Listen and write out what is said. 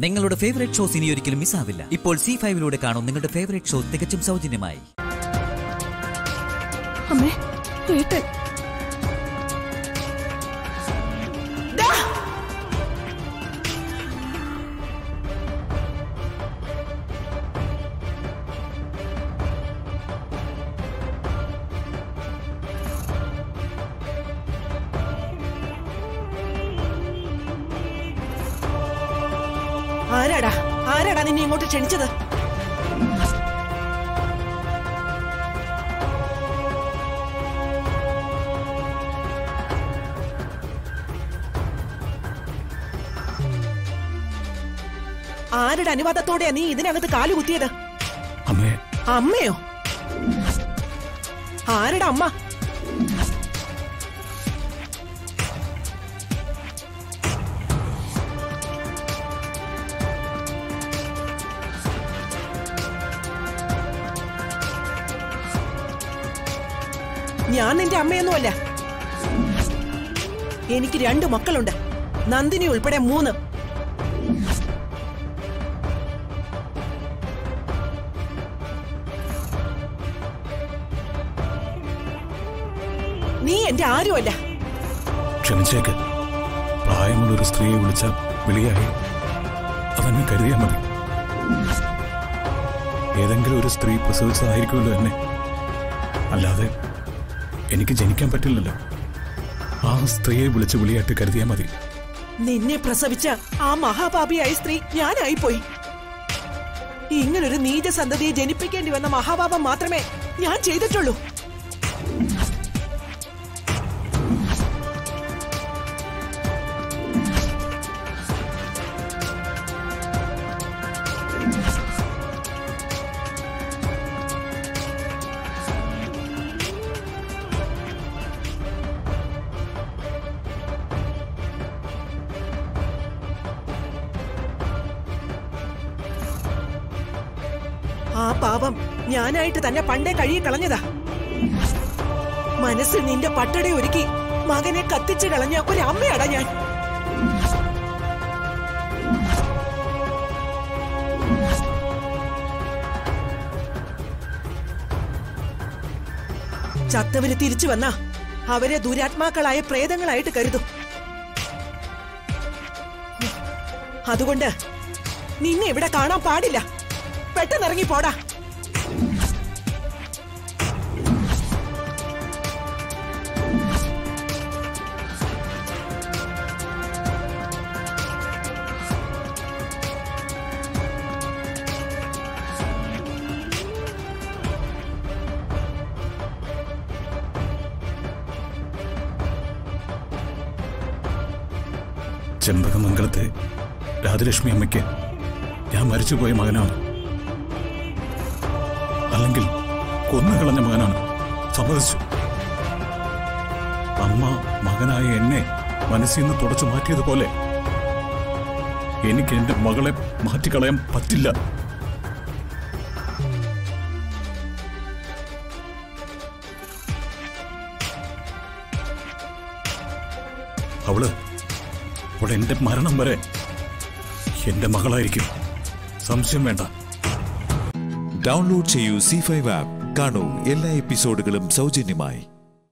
നിങ്ങളുടെ favourite shows ഇനി ഒരിക്കലും മിസ്സാവില്ല ഇപ്പോൾ സി ഫൈവിലൂടെ കാണും നിങ്ങളുടെ ഫേവറേറ്റ് ഷോ തികച്ചും സൗജന്യമായി അമ്മേ ഏട്ടൻ ആരാടാ ആരാടാ നിന്നെ ഇങ്ങോട്ട് ക്ഷണിച്ചത് ആരുടെ അനുവാദത്തോടെയാ നീ ഇതിനകത്ത് കാല് കുത്തിയത് അമ്മേ അമ്മയോ ആരുടെ അമ്മ ഞാൻ നിന്റെ അമ്മയൊന്നുമല്ല എനിക്ക് രണ്ട് മക്കളുണ്ട് നന്ദിനി ഉൾപ്പെടെ മൂന്ന് നീ എന്റെ ആരുമല്ല ക്ഷമിച്ചേക്ക് പ്രായമുള്ള ഒരു സ്ത്രീയെ വിളിച്ച വിളിയായി അതങ്ങ് കരുതിയാൽ മതി ഏതെങ്കിലും ഒരു സ്ത്രീ പ്രസവിച്ചതായിരിക്കുമല്ലോ എന്നെ അല്ലാതെ എനിക്ക് ജനിക്കാൻ പറ്റില്ലല്ലോ ആ സ്ത്രീയെ വിളിച്ച് വിളിയായിട്ട് കരുതിയാൽ മതി നിന്നെ പ്രസവിച്ച ആ മഹാപാപിയായ സ്ത്രീ ഞാനായിപ്പോയി ഇങ്ങനൊരു നീച സന്തതിയെ ജനിപ്പിക്കേണ്ടി വന്ന മഹാപാപം മാത്രമേ ഞാൻ ചെയ്തിട്ടുള്ളൂ ആ പാപം ഞാനായിട്ട് തന്നെ പണ്ടേ കഴുകി കളഞ്ഞതാ മനസ്സിൽ നിന്റെ പട്ടട ഒരുക്കി മകനെ കത്തിച്ചു കളഞ്ഞ ഒരു അമ്മയാടാ ഞാൻ ചത്തവര് തിരിച്ചു വന്ന അവരെ ദുരാത്മാക്കളായ പ്രേതങ്ങളായിട്ട് കരുതും അതുകൊണ്ട് നിന്നെ ഇവിടെ കാണാൻ പാടില്ല പെട്ടെന്ന് ഇറങ്ങി പോടാ ചെമ്പകമംഗലത്തെ രാജലക്ഷ്മി അമ്മയ്ക്ക് ഞാൻ മരിച്ചുപോയ മകനാണ് അല്ലെങ്കിൽ കൊന്നുകളഞ്ഞ മകനാണ് സമ്മതിച്ചു അമ്മ മകനായ എന്നെ മനസ്സിൽ നിന്ന് തുടച്ചു മാറ്റിയതുപോലെ എനിക്ക് എന്റെ മകളെ മാറ്റിക്കളയാൻ പറ്റില്ല അവള് അവൾ എന്റെ മരണം വരെ എന്റെ മകളായിരിക്കും സംശയം വേണ്ട ഡൗൺലോഡ് ചെയ്യൂ സി ഫൈവ് ആപ്പ് കാണൂ എല്ലാ എപ്പിസോഡുകളും സൗജന്യമായി